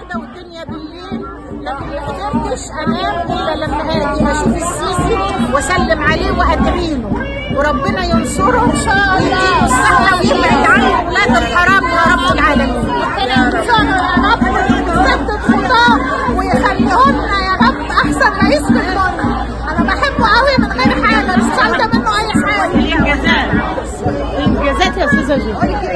كده والدنيا بالليل لكن ما قدرتش انام الا لما هاجي اشوف السيسي واسلم عليه وادعي له وربنا ينصره ان شاء الله ويديله الصحه ويبعد عنه اولاد الحرام يا رب العالمين ينصره يا رب ويسدد خطاه ويخليه لنا يا رب احسن رئيس في الدنيا انا بحبه قوي من غير حاجه مش عايزه منه اي حاجه الانجازات الانجازات يا استاذه جيل